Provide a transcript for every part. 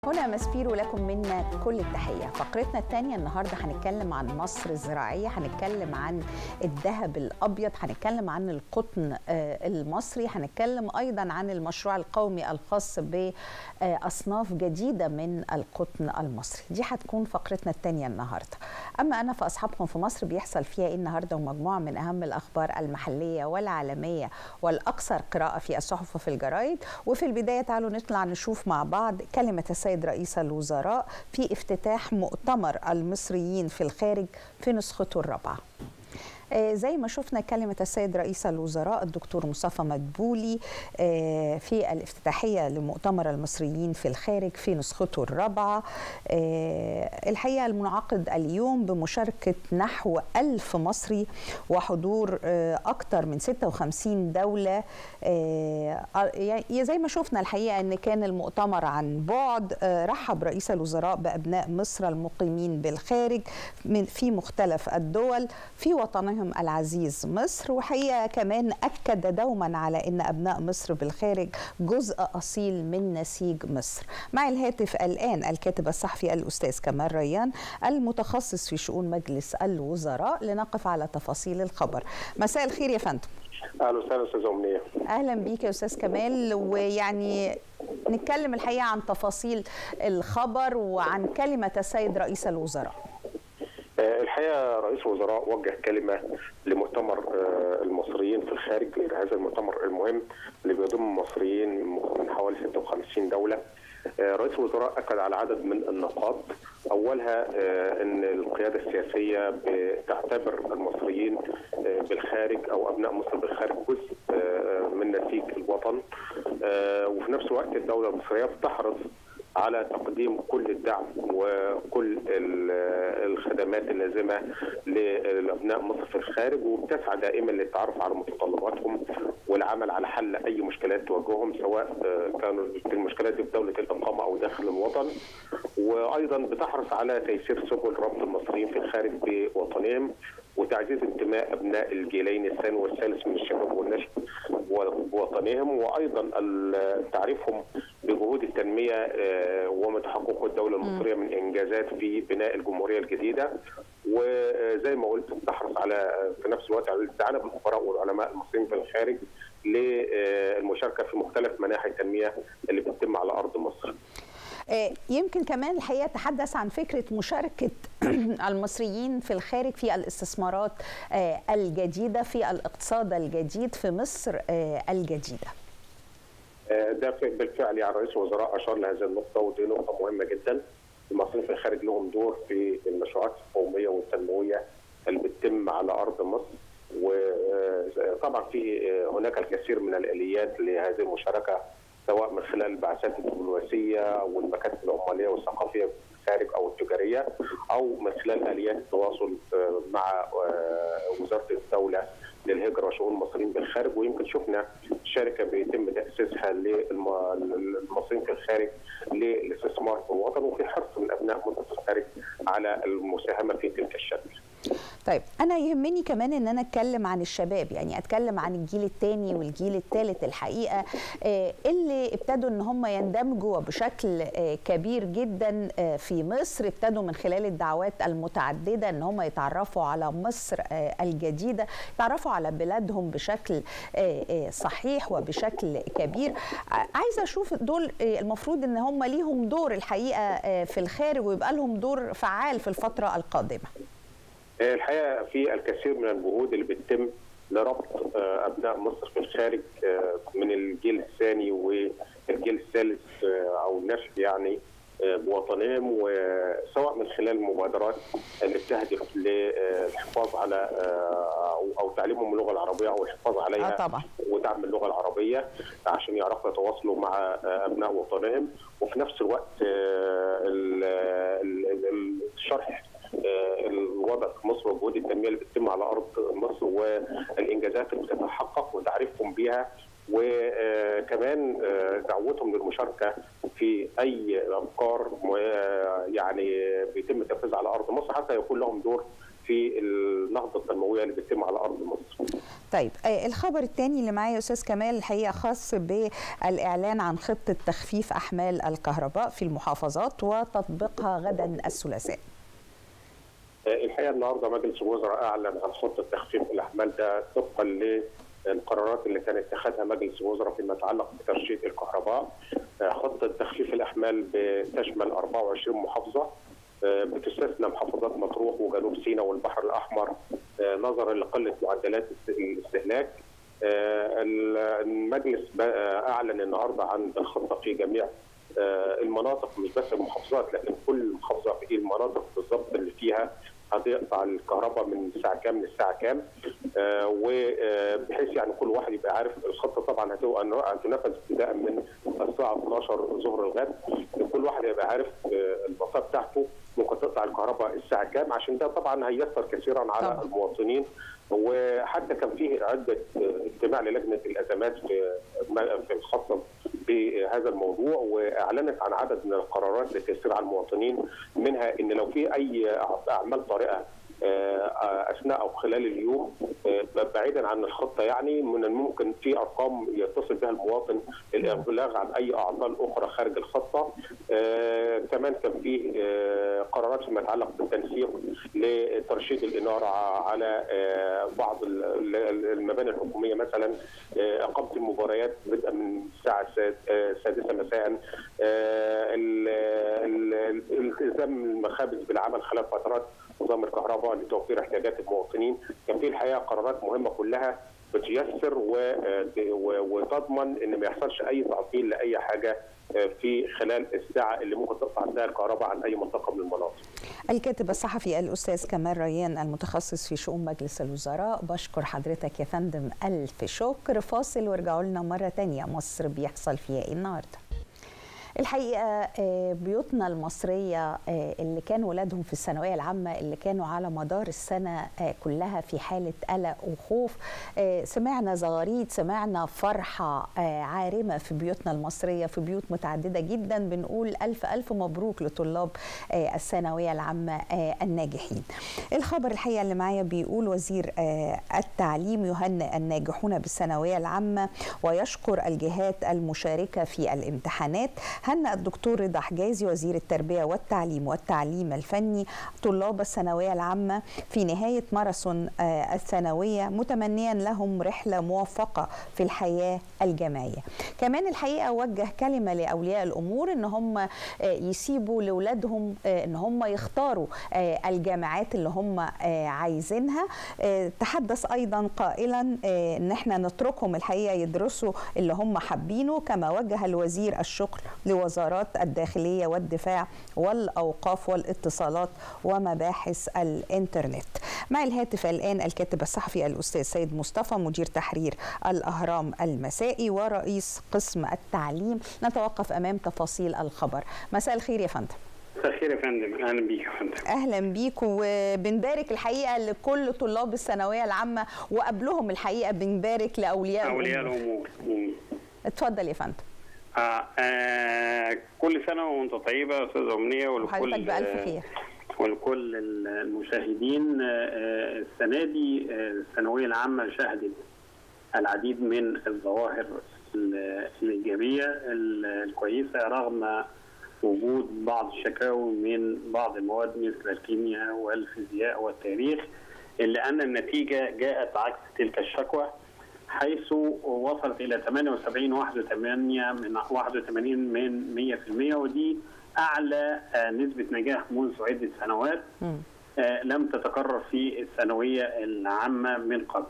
هنا مسبيرو لكم منا كل التحية فقرتنا الثانية النهاردة هنتكلم عن مصر الزراعية هنتكلم عن الذهب الأبيض هنتكلم عن القطن المصري هنتكلم أيضا عن المشروع القومي الخاص بأصناف جديدة من القطن المصري دي هتكون فقرتنا الثانية النهاردة أما أنا فأصحابكم في مصر بيحصل فيها إيه النهاردة ومجموعة من أهم الأخبار المحلية والعالمية والأكثر قراءة في الصحف وفي الجرايد وفي البداية تعالوا نطلع نشوف مع بعض كلمة السيد السيد رئيس الوزراء في افتتاح مؤتمر المصريين في الخارج في نسخته الرابعه زي ما شفنا كلمة السيد رئيس الوزراء الدكتور مصطفى مدبولي في الافتتاحية لمؤتمر المصريين في الخارج في نسخته الرابعة الحقيقة المنعقد اليوم بمشاركة نحو ألف مصري وحضور أكثر من 56 دولة زي ما شفنا الحقيقة أن كان المؤتمر عن بعد رحب رئيس الوزراء بأبناء مصر المقيمين بالخارج في مختلف الدول في وطنهم وطنهم العزيز مصر وحقيقة كمان أكد دوما على أن أبناء مصر بالخارج جزء أصيل من نسيج مصر مع الهاتف الآن الكاتب الصحفي الأستاذ كمال ريان المتخصص في شؤون مجلس الوزراء لنقف على تفاصيل الخبر مساء الخير يا فندم اهلا وسهلا استاذ امنيه اهلا بيك يا استاذ كمال ويعني نتكلم الحقيقه عن تفاصيل الخبر وعن كلمه السيد رئيس الوزراء الحقيقه رئيس الوزراء وجه كلمه لمؤتمر المصريين في الخارج هذا المؤتمر المهم اللي بيضم مصريين من حوالي 56 دوله رئيس الوزراء اكد على عدد من النقاط اولها ان القياده السياسيه بتعتبر المصريين بالخارج او ابناء مصر بالخارج جزء من نسيج الوطن وفي نفس الوقت الدوله المصريه بتحرص على تقديم كل الدعم وكل الخدمات اللازمه لابناء مصر في الخارج وبتسعى دائما للتعرف على متطلباتهم والعمل على حل اي مشكلات تواجههم سواء كانوا المشكلات دي في دوله الاقامه او داخل الوطن وايضا بتحرص على تيسير سبل ربط المصريين في الخارج بوطنهم وتعزيز انتماء ابناء الجيلين الثاني والثالث من الشباب والنشء بوطنهم وايضا تعريفهم بجهود التنميه وما تحققه الدوله المصريه من انجازات في بناء الجمهوريه الجديده وزي ما قلت بتحرص على في نفس الوقت على الاستعانه بالخبراء والعلماء المصريين في الخارج للمشاركه في مختلف مناحي التنميه اللي بتتم على ارض مصر. يمكن كمان الحقيقه تحدث عن فكره مشاركه المصريين في الخارج في الاستثمارات الجديده في الاقتصاد الجديد في مصر الجديده. ده بالفعل يعني رئيس الوزراء اشار لهذه النقطه ودي نقطه مهمه جدا. المصريين في الخارج لهم دور في المشروعات القوميه والتنمويه اللي بتتم على ارض مصر وطبعا في هناك الكثير من الاليات لهذه المشاركه سواء من خلال البعثات الدبلوماسيه والمكاتب العماليه والثقافيه في الخارج او التجاريه او من خلال اليات التواصل مع وزاره الدوله للهجره وشؤون المصريين بالخارج ويمكن شفنا شركه بيتم تاسيسها للمصريين في الخارج للاستثمار في الوطن وفي حرص من ابناء مصر في الخارج على المساهمه في تلك الشركه. طيب انا يهمني كمان ان انا اتكلم عن الشباب يعني اتكلم عن الجيل الثاني والجيل الثالث الحقيقه اللي ابتدوا ان هم يندمجوا بشكل كبير جدا في مصر ابتدوا من خلال الدعوات المتعدده ان هم يتعرفوا على مصر الجديده يتعرفوا على بلادهم بشكل صحيح وبشكل كبير عايزه اشوف دول المفروض ان هم ليهم دور الحقيقه في الخارج ويبقى لهم دور فعال في الفتره القادمه الحقيقه في الكثير من الجهود اللي بتتم لربط ابناء مصر في الخارج من الجيل الثاني والجيل الثالث او النشء يعني بوطنهم وسواء من خلال مبادرات اللي بتهدف للحفاظ على او تعليمهم اللغه العربيه او الحفاظ عليها آه طبعا. ودعم اللغه العربيه عشان يعرفوا يتواصلوا مع ابناء وطنهم وفي نفس الوقت الشرح الوضع في مصر وجهود التنميه اللي بتتم على ارض مصر والانجازات اللي بتتحقق وتعريفهم بها وكمان دعوتهم للمشاركه في اي افكار يعني بيتم تنفيذها على ارض مصر حتى يكون لهم دور في النهضه التنمويه اللي بتتم على ارض مصر. طيب الخبر الثاني اللي معايا استاذ كمال الحقيقه خاص بالاعلان عن خطه تخفيف احمال الكهرباء في المحافظات وتطبيقها غدا الثلاثاء. الحقيقه النهارده مجلس الوزراء اعلن عن خطه تخفيف الاحمال ده طبقا للقرارات اللي كان اتخذها مجلس الوزراء فيما يتعلق بترشيد الكهرباء. خطه تخفيف الاحمال بتشمل 24 محافظه بتستثنى محافظات مطروح وجنوب سيناء والبحر الاحمر نظرا لقله معدلات الاستهلاك. المجلس اعلن النهارده عن الخطه في جميع المناطق مش بس المحافظات لكن كل محافظه في المناطق بالظبط اللي فيها هتقطع الكهرباء من الساعه كام للساعه كام وبحيث يعني كل واحد يبقى عارف الخطه طبعا هتنفذ ابتداء من الساعه 12 ظهر الغد كل واحد يبقى عارف الباقه بتاعته ممكن تقطع الكهرباء الساعه كام عشان ده طبعا هيسر كثيرا على طبعا. المواطنين وحتى كان فيه عده اجتماع للجنه الازمات في في الخاصه بهذا الموضوع واعلنت عن عدد من القرارات للتيسير على المواطنين منها ان لو في اي اعمال طارئه اثناء او خلال اليوم بعيدا عن الخطه يعني من الممكن في ارقام يتصل بها المواطن للابلاغ عن اي اعطال اخرى خارج الخطه كمان كان في قرارات فيما يتعلق بالتنسيق لترشيد الاناره على بعض المباني الحكوميه مثلا اقامه المباريات بدءا من الساعه السادسه مساء الالتزام المخابز بالعمل خلال فترات نظام الكهرباء لتوفير احتياجات المواطنين كان في الحقيقه قرارات مهمه كلها بتيسر وتضمن ان ما يحصلش اي تعطيل لاي حاجه في خلال الساعه اللي ممكن تقطع فيها الكهرباء عن اي منطقه من المناطق. الكاتب الصحفي الاستاذ كمال ريان المتخصص في شؤون مجلس الوزراء بشكر حضرتك يا فندم الف شكر فاصل وارجعوا لنا مره ثانيه مصر بيحصل فيها ايه النهارده. الحقيقه بيوتنا المصريه اللي كان ولادهم في الثانويه العامه اللي كانوا على مدار السنه كلها في حاله قلق وخوف سمعنا زغاريد سمعنا فرحه عارمه في بيوتنا المصريه في بيوت متعدده جدا بنقول الف الف مبروك لطلاب الثانويه العامه الناجحين. الخبر الحقيقه اللي معايا بيقول وزير التعليم يهنئ الناجحون بالثانويه العامه ويشكر الجهات المشاركه في الامتحانات هنأ الدكتور رضا حجازي وزير التربية والتعليم والتعليم الفني طلاب الثانوية العامة في نهاية ماراثون الثانوية متمنيا لهم رحلة موفقة في الحياة الجامعية كمان الحقيقة وجه كلمة لأولياء الأمور إن هم يسيبوا لأولادهم إن هم يختاروا الجامعات اللي هم عايزينها تحدث أيضا قائلا إن احنا نتركهم الحقيقة يدرسوا اللي هم حابينه كما وجه الوزير الشكر لوزارات الداخلية والدفاع والأوقاف والاتصالات ومباحث الإنترنت مع الهاتف الآن الكاتب الصحفي الأستاذ سيد مصطفى مدير تحرير الأهرام المسائي ورئيس قسم التعليم نتوقف أمام تفاصيل الخبر مساء الخير يا فندم مساء الخير يا فندم اهلا بيك يا فندم اهلا بيك وبنبارك الحقيقه لكل طلاب الثانويه العامه وقبلهم الحقيقه بنبارك لاولياء اولياء الامور اتفضل يا فندم آه آه كل سنه وانت طيبه يا استاذه امنيه ولكل بألف خير ولكل المشاهدين آه السنه دي الثانويه العامه شهدت العديد من الظواهر الايجابيه الكويسه رغم وجود بعض الشكاوى من بعض المواد مثل الكيمياء والفيزياء والتاريخ الا ان النتيجه جاءت عكس تلك الشكوى حيث وصلت الى 78 81 من 81 من 100% ودي اعلى نسبه نجاح منذ عده سنوات لم تتكرر في الثانويه العامه من قبل.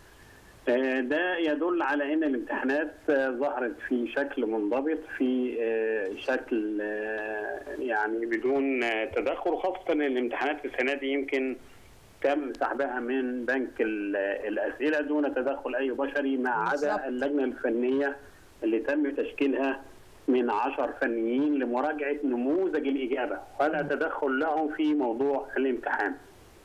ده يدل على ان الامتحانات ظهرت في شكل منضبط في شكل يعني بدون تدخل خاصه الامتحانات السنه دي يمكن تم سحبها من بنك الاسئله دون تدخل اي بشري ما عدا اللجنه الفنيه اللي تم تشكيلها من عشر فنيين لمراجعه نموذج الاجابه ولا تدخل لهم في موضوع الامتحان.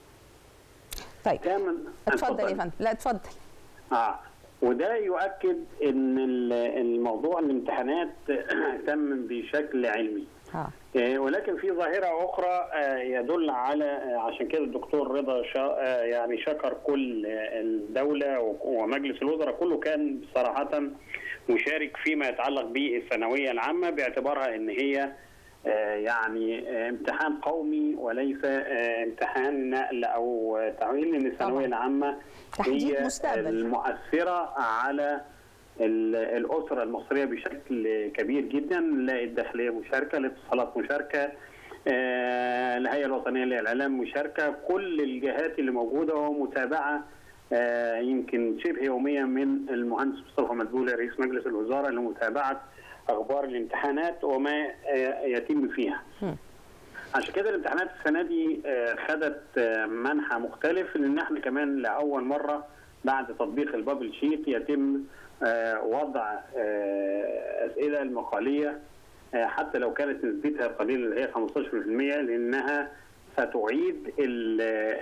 طيب اتفضل يا فندم لا اتفضل. اه وده يؤكد ان الموضوع الامتحانات تم بشكل علمي اه آه، ولكن في ظاهرة أخرى آه، يدل على آه، عشان كده الدكتور رضا شا آه، يعني شكر كل آه، الدولة و- ومجلس الوزراء كله كان صراحة مشارك فيما يتعلق بالثانوية العامة باعتبارها أن هي آه، يعني آه، امتحان قومي وليس آه، امتحان نقل أو آه، تعويل لأن الثانوية طبعاً. العامة تحديد هي مستقبل. المؤثرة على ال- الأسرة المصرية بشكل كبير جدا نلاقي الداخلية مشاركة الاتصالات مشاركة آه، الهيئة الوطنية للإعلام مشاركة كل الجهات اللي موجودة ومتابعة آه، يمكن شبه يوميا من المهندس مصطفى مدبولي رئيس مجلس الوزراء لمتابعة أخبار الامتحانات وما آه، يتم فيها عشان كده الامتحانات السنه دي آه، خدت آه، منحى مختلف لان احنا كمان لاول مره بعد تطبيق البابل شيت يتم آه، وضع آه، اسئله المقاليه آه، حتى لو كانت نسبتها قليله اللي هي 15% لانها ستعيد ال-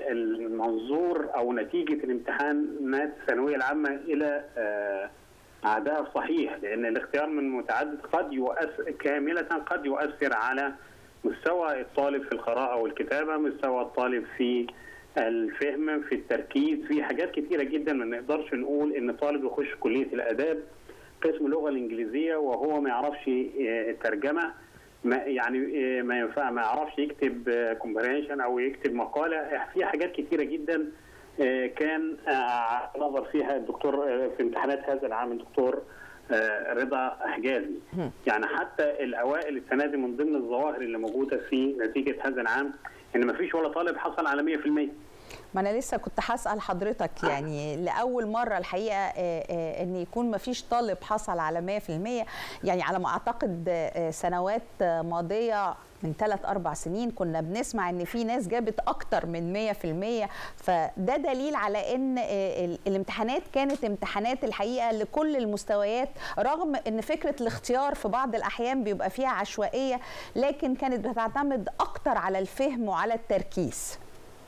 المنظور او نتيجه الامتحانات الثانويه العامه الى آه، عادها الصحيح لان الاختيار من متعدد قد يؤثر كامله قد يؤثر على مستوى الطالب في القراءة والكتابة مستوى الطالب في الفهم في التركيز في حاجات كتيرة جدا ما نقدرش نقول ان طالب يخش كلية الآداب قسم اللغة الإنجليزية وهو ما يعرفش آه، الترجمة ما يعني آه، ما ينفع ما يعرفش يكتب كومبرينشن او يكتب مقالة في حاجات كتيرة جدا آه، كان آه، نظر فيها الدكتور آه، في امتحانات هذا العام الدكتور آه، رضا حجازي يعني حتى الاوائل السنه دي من ضمن الظواهر اللي موجوده في نتيجه هذا العام ان ما فيش ولا طالب حصل على 100% ما انا لسه كنت هسال حضرتك يعني لاول مره الحقيقه آه، آه، ان يكون ما فيش طالب حصل على 100% يعني على ما اعتقد آه، سنوات آه، ماضيه من ثلاث اربع سنين كنا بنسمع ان في ناس جابت اكتر من 100% فده دليل على ان آه، ال- الامتحانات كانت امتحانات الحقيقه لكل المستويات رغم ان فكره الاختيار في بعض الاحيان بيبقى فيها عشوائيه لكن كانت بتعتمد اكتر على الفهم وعلى التركيز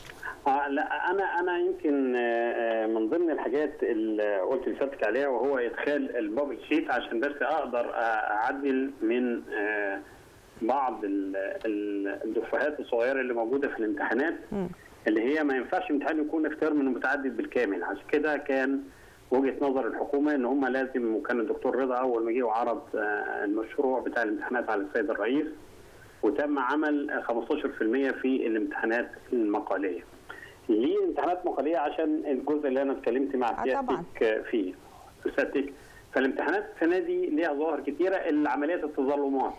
آه لا انا انا يمكن آه، آه، من ضمن الحاجات اللي قلت لسيادتك عليها وهو ادخال البابل شيت عشان بس اقدر آه، اعدل من آه، بعض ال- ال- الدفعات الصغيره اللي موجوده في الامتحانات اللي هي ما ينفعش امتحان يكون اختيار من متعدد بالكامل عشان كده كان وجهه نظر الحكومه ان هم لازم وكان الدكتور رضا اول ما جه وعرض آه، المشروع بتاع الامتحانات على السيد الرئيس وتم عمل 15% في الامتحانات المقاليه. ليه امتحانات مقاليه عشان الجزء اللي انا اتكلمت مع آه طبعاً. سيادتك فيه سيادتك فالامتحانات السنه دي ليها ظواهر كتيره العمليات التظلمات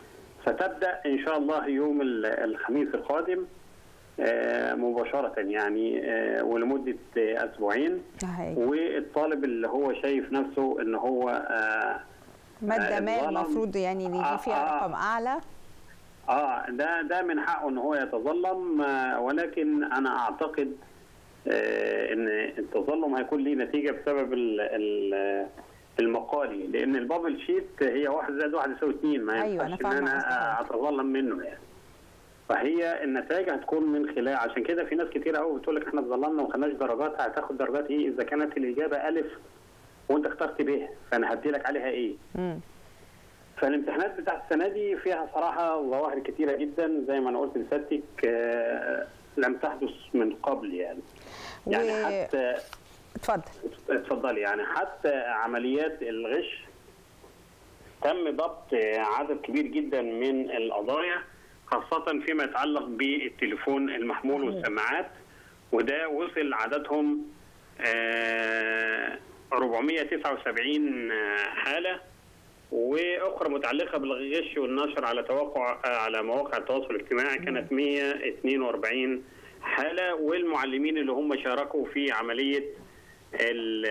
ستبدا ان شاء الله يوم ال- الخميس القادم آه، مباشره يعني آه، ولمده آه، اسبوعين هاي. والطالب اللي هو شايف نفسه ان هو آه، ماده آه، ما الظلم. المفروض يعني اللي آه، يجي فيها آه. رقم اعلى اه ده ده من حقه ان هو يتظلم آه، ولكن انا اعتقد آه، ان التظلم هيكون ليه نتيجه بسبب ال- ال- المقالي لان البابل شيت هي واحد زائد واحد يساوي اثنين ما أيوة، أنا ينفعش ان فاهمة قصدك. انا اتظلم منه يعني فهي النتائج هتكون من خلال عشان كده في ناس كتير قوي بتقول لك احنا اتظلمنا وما خدناش درجات هتاخد درجات ايه اذا كانت الاجابه الف وانت اخترت ب فانا هدي لك عليها ايه مم. فالامتحانات بتاعت السنه دي فيها صراحه ظواهر كتيره جدا زي ما انا قلت لسيادتك آه، لم تحدث من قبل يعني يعني و- حتى اتفضل اتفضلي يعني حتى عمليات الغش تم ضبط عدد كبير جدا من القضايا خاصة فيما يتعلق بالتليفون المحمول والسماعات وده وصل عددهم آه، 479 حالة وأخرى متعلقة بالغش والنشر على توقع على مواقع التواصل الاجتماعي كانت 142 حالة والمعلمين اللي هم شاركوا في عملية ال-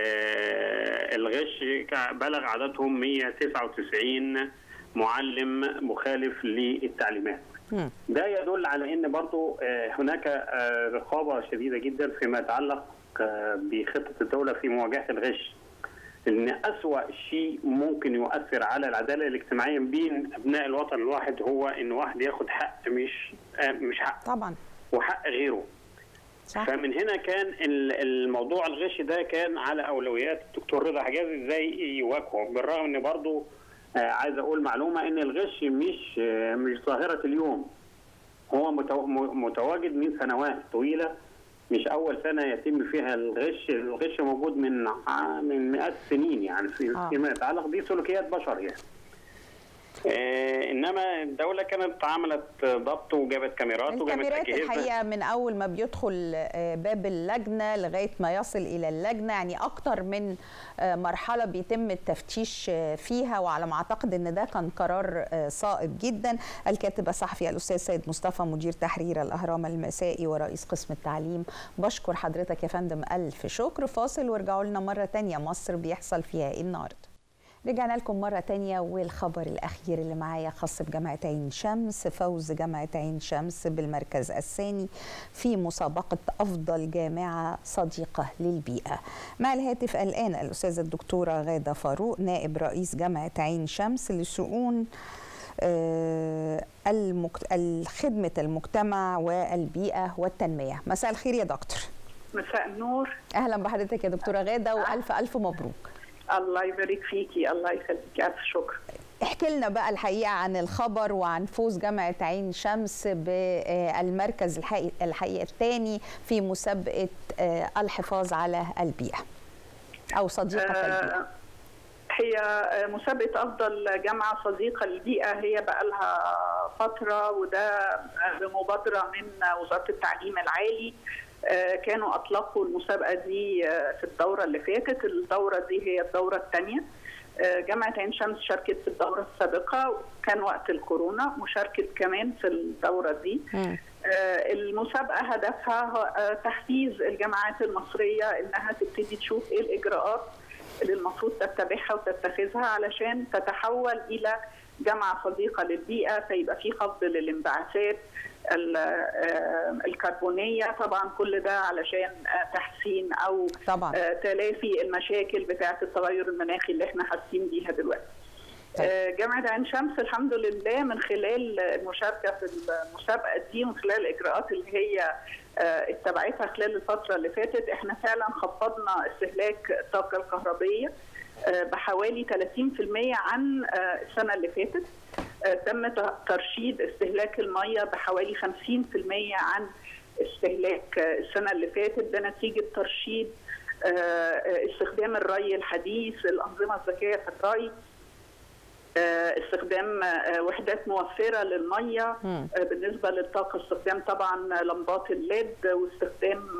الغش كا- بلغ عددهم 199 معلم مخالف للتعليمات مم. ده يدل على ان برضو آه، هناك آه، رقابه شديده جدا فيما يتعلق آه، بخطه الدوله في مواجهه الغش ان اسوا شيء ممكن يؤثر على العداله الاجتماعيه بين ابناء الوطن الواحد هو ان واحد ياخد حق مش آه، مش حق طبعا وحق غيره صح فمن هنا كان ال- الموضوع الغش ده كان على اولويات الدكتور رضا حجازي ازاي يواجهه بالرغم ان برضه عايز اقول معلومه ان الغش مش مش ظاهره اليوم هو متواجد من سنوات طويله مش اول سنه يتم فيها الغش الغش موجود من من مئات السنين يعني في آه. فيما يتعلق بسلوكيات بشر يعني آه انما الدوله كانت عملت ضبط وجابت كاميرات وجابت الكاميرات الحقيقه من اول ما بيدخل باب اللجنه لغايه ما يصل الى اللجنه يعني اكتر من مرحله بيتم التفتيش فيها وعلى ما اعتقد ان ده كان قرار صائب جدا الكاتب الصحفي الاستاذ سيد مصطفى مدير تحرير الاهرام المسائي ورئيس قسم التعليم بشكر حضرتك يا فندم الف شكر فاصل وارجعوا لنا مره ثانيه مصر بيحصل فيها ايه النهارده رجعنا لكم مرة تانية والخبر الأخير اللي معايا خاص بجامعة عين شمس فوز جامعة عين شمس بالمركز الثاني في مسابقة أفضل جامعة صديقة للبيئة مع الهاتف الآن الأستاذة الدكتورة غادة فاروق نائب رئيس جامعة عين شمس لشؤون خدمة المجتمع والبيئة والتنمية مساء الخير يا دكتور مساء النور أهلا بحضرتك يا دكتورة غادة وألف ألف مبروك الله يبارك فيكي الله يخليكي الف شكر احكي لنا بقى الحقيقه عن الخبر وعن فوز جامعه عين شمس بالمركز الحقيقي, الحقيقي الثاني في مسابقه الحفاظ على البيئه او صديقه آه البيئه هي مسابقه افضل جامعه صديقه للبيئه هي بقى لها فتره وده بمبادره من وزاره التعليم العالي كانوا اطلقوا المسابقه دي في الدوره اللي فاتت الدوره دي هي الدوره الثانيه جامعه عين شمس شاركت في الدوره السابقه كان وقت الكورونا وشاركت كمان في الدوره دي م. المسابقه هدفها تحفيز الجامعات المصريه انها تبتدي تشوف ايه الاجراءات اللي المفروض تتبعها وتتخذها علشان تتحول الى جامعه صديقه للبيئه فيبقى في خفض للانبعاثات الكربونيه طبعا كل ده علشان تحسين او طبعا. تلافي المشاكل بتاعه التغير المناخي اللي احنا حاسين بيها دلوقتي. طيب. جامعه عين شمس الحمد لله من خلال المشاركه في المسابقه دي ومن خلال الاجراءات اللي هي اتبعتها خلال الفتره اللي فاتت احنا فعلا خفضنا استهلاك الطاقه الكهربيه بحوالي 30% عن السنه اللي فاتت تم ترشيد استهلاك الميه بحوالي 50% عن استهلاك السنه اللي فاتت ده نتيجه ترشيد استخدام الري الحديث الانظمه الذكيه في الري استخدام وحدات موفره للميه بالنسبه للطاقه استخدام طبعا لمبات الليد واستخدام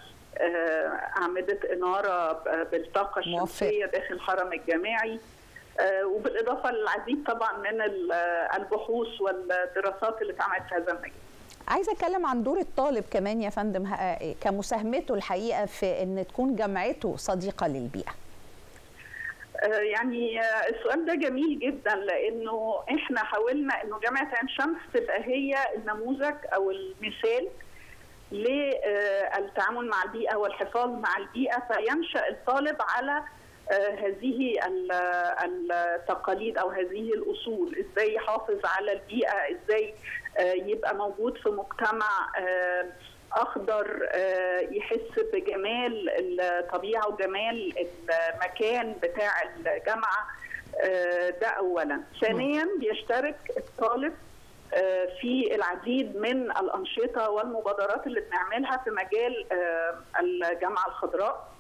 أعمدة إنارة بالطاقة الشمسية داخل الحرم الجامعي وبالإضافة للعديد طبعا من البحوث والدراسات اللي اتعملت في هذا المجال عايزه اتكلم عن دور الطالب كمان يا فندم كمساهمته الحقيقه في ان تكون جامعته صديقه للبيئه يعني السؤال ده جميل جدا لانه احنا حاولنا انه جامعه عين شمس تبقى هي النموذج او المثال للتعامل مع البيئه والحفاظ مع البيئه فينشا الطالب على هذه التقاليد او هذه الاصول ازاي يحافظ على البيئه ازاي يبقى موجود في مجتمع اخضر يحس بجمال الطبيعه وجمال المكان بتاع الجامعه ده اولا ثانيا بيشترك الطالب في العديد من الانشطه والمبادرات اللي بنعملها في مجال الجامعه الخضراء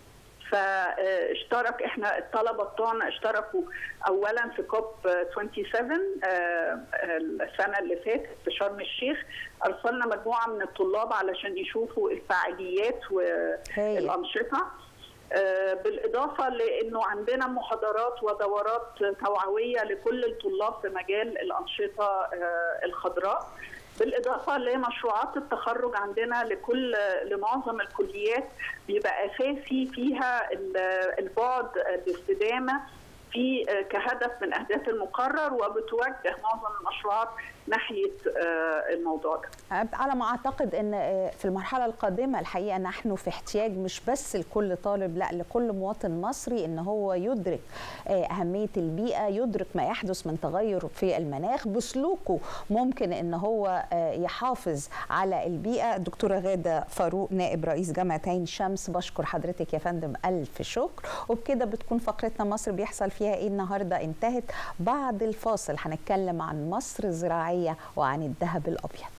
فاشترك احنا الطلبه بتوعنا اشتركوا اولا في كوب 27 السنه اللي فاتت في شرم الشيخ ارسلنا مجموعه من الطلاب علشان يشوفوا الفعاليات والانشطه بالاضافه لانه عندنا محاضرات ودورات توعويه لكل الطلاب في مجال الانشطه الخضراء بالاضافه لمشروعات التخرج عندنا لكل لمعظم الكليات بيبقى اساسي فيها البعد الاستدامه في كهدف من اهداف المقرر وبتوجه معظم المشروعات ناحيه الموضوع ده. على ما اعتقد ان في المرحله القادمه الحقيقه نحن في احتياج مش بس لكل طالب لا لكل مواطن مصري ان هو يدرك اهميه البيئه، يدرك ما يحدث من تغير في المناخ بسلوكه ممكن ان هو يحافظ على البيئه. الدكتوره غاده فاروق نائب رئيس جامعه عين شمس بشكر حضرتك يا فندم الف شكر وبكده بتكون فقرتنا مصر بيحصل فيها فيها ايه النهارده انتهت بعد الفاصل هنتكلم عن مصر الزراعيه وعن الذهب الابيض